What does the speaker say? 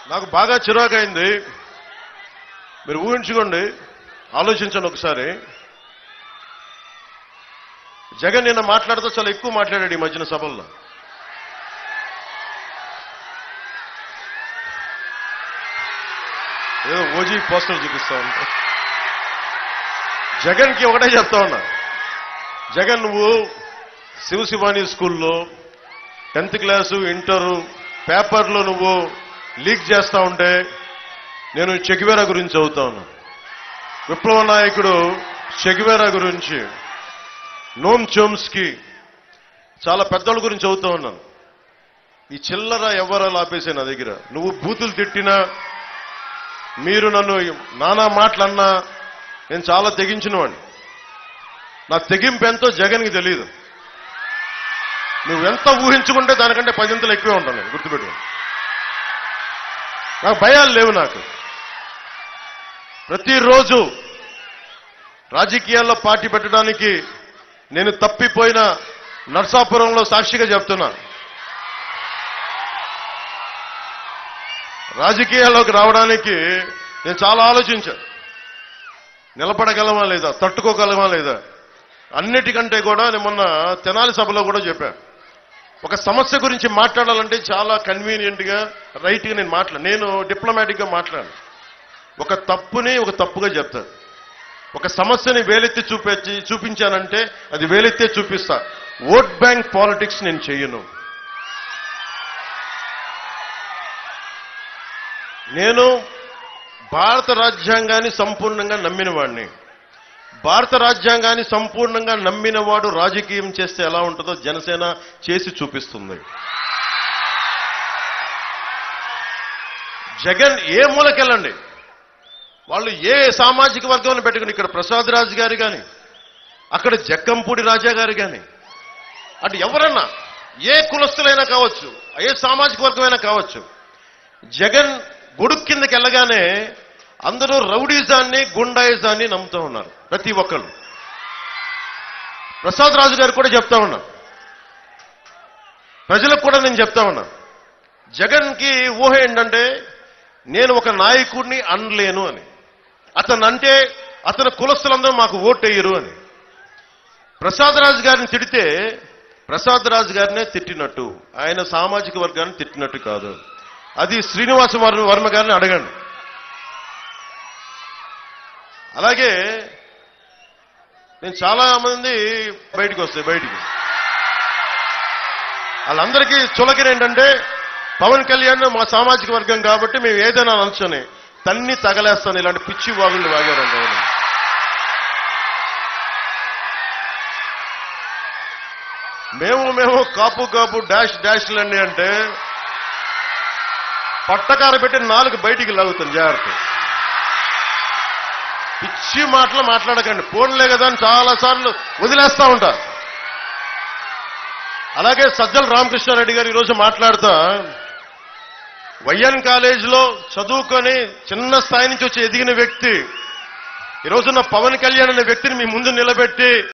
నాకు బాగా చిరాకైంది మీరు ఊహించుకోండి ఆలోచించండి ఒకసారి జగన్ నిన్న మాట్లాడుతూ చాలా ఎక్కువ మాట్లాడాడు ఈ మధ్యన సభల్లో ఏదో ఓజీ పోస్టర్ చూపిస్తా ఉంటా జగన్కి ఒకటే చెప్తా ఉన్నా జగన్ నువ్వు శివశివాని స్కూల్లో టెన్త్ క్లాసు ఇంటరు పేపర్లో నువ్వు లీక్ చేస్తా ఉంటే నేను చెగివేరా గురించి చదువుతా ఉన్నా విప్లవ నాయకుడు చెగివేరా గురించి నోమ్ చోమ్స్కి చాలా పెద్దోళ్ళ గురించి చదువుతా ఉన్నాను ఈ చిల్లర ఎవరు ఆపేసే నా దగ్గర నువ్వు బూతులు తిట్టినా మీరు నన్ను నానా మాటలన్నా నేను చాలా తెగించిన వాడిని నా తెగింపు ఎంతో జగన్కి తెలియదు నువ్వెంత ఊహించుకుంటే దానికంటే పదింతలు ఎక్కువే ఉంటాను నేను గుర్తుపెట్టు నాకు భయాలు లేవు నాకు ప్రతిరోజు రాజకీయాల్లో పార్టీ పెట్టడానికి నేను తప్పిపోయిన నర్సాపురంలో సాక్షిగా చెప్తున్నా రాజకీయాల్లోకి రావడానికి నేను చాలా ఆలోచించా నిలబడగలమా లేదా తట్టుకోగలమా లేదా అన్నిటికంటే కూడా నేను మొన్న తెనాలి సభలో కూడా చెప్పా ఒక సమస్య గురించి మాట్లాడాలంటే చాలా కన్వీనియంట్ గా రైట్ గా నేను మాట్లా నేను డిప్లొమాటిక్ గా మాట్లాడు ఒక తప్పుని ఒక తప్పుగా చెప్తా ఒక సమస్యని వేలెత్తి చూపించి చూపించానంటే అది వేలెత్తే చూపిస్తా ఓట్ బ్యాంక్ పాలిటిక్స్ నేను చెయ్యను నేను భారత రాజ్యాంగాన్ని సంపూర్ణంగా నమ్మిన వాడిని భారత రాజ్యాంగాన్ని సంపూర్ణంగా నమ్మిన వాడు రాజకీయం చేస్తే ఎలా ఉంటుందో జనసేన చేసి చూపిస్తుంది జగన్ ఏ మూలకెళ్ళండి వాళ్ళు ఏ సామాజిక వర్గం పెట్టుకుని ఇక్కడ ప్రసాద్ రాజు గారు కానీ అక్కడ జక్కంపూడి రాజా గారు కానీ అటు ఎవరన్నా ఏ కులస్తులైనా కావచ్చు ఏ సామాజిక వర్గమైనా కావచ్చు జగన్ గొడుగు కిందకి వెళ్ళగానే అందరూ రౌడీజాన్ని గుండాయిజాన్ని నమ్ముతూ ఉన్నారు ప్రతి ఒక్కరు ప్రసాద్ రాజు గారు కూడా చెప్తా ఉన్నారు ప్రజలకు కూడా నేను చెప్తా ఉన్నా జగన్కి ఊహ ఏంటంటే నేను ఒక నాయకుడిని అనలేను అని అతను అంటే అతని కులస్తులందరూ మాకు ఓటేయరు అని ప్రసాద్ రాజు గారిని తిడితే ప్రసాద్ రాజు గారినే తిట్టినట్టు ఆయన సామాజిక వర్గాన్ని తిట్టినట్టు కాదు అది శ్రీనివాస వర్మ వర్మ గారిని అడగండి అలాగే నేను చాలా మంది బయటికి వస్తాయి బయటికి వాళ్ళందరికీ చులకన ఏంటంటే పవన్ కళ్యాణ్ మా సామాజిక వర్గం కాబట్టి మేము ఏదైనా అనొచ్చని తన్ని తగలేస్తాను ఇలాంటి పిచ్చి వాగుళ్ళు వాగారంట ఆయన. మేము మేము కాపు కాపు డాష్ డాష్లండి అంటే పట్టకార పెట్టి నాలుగు బయటికి లాగుతాం జాగ్రత్త పిచ్చి మాటలు మాట్లాడకండి ఫోన్లే కదా అని చాలా సార్లు వదిలేస్తా ఉంటా అలాగే సజ్జల రామకృష్ణారెడ్డి గారు ఈరోజు మాట్లాడుతా వైఎన్ కాలేజీలో చదువుకొని చిన్న స్థాయి నుంచి వచ్చి ఎదిగిన వ్యక్తి ఈ రోజున పవన్ కళ్యాణ్ అనే వ్యక్తిని మీ ముందు నిలబెట్టి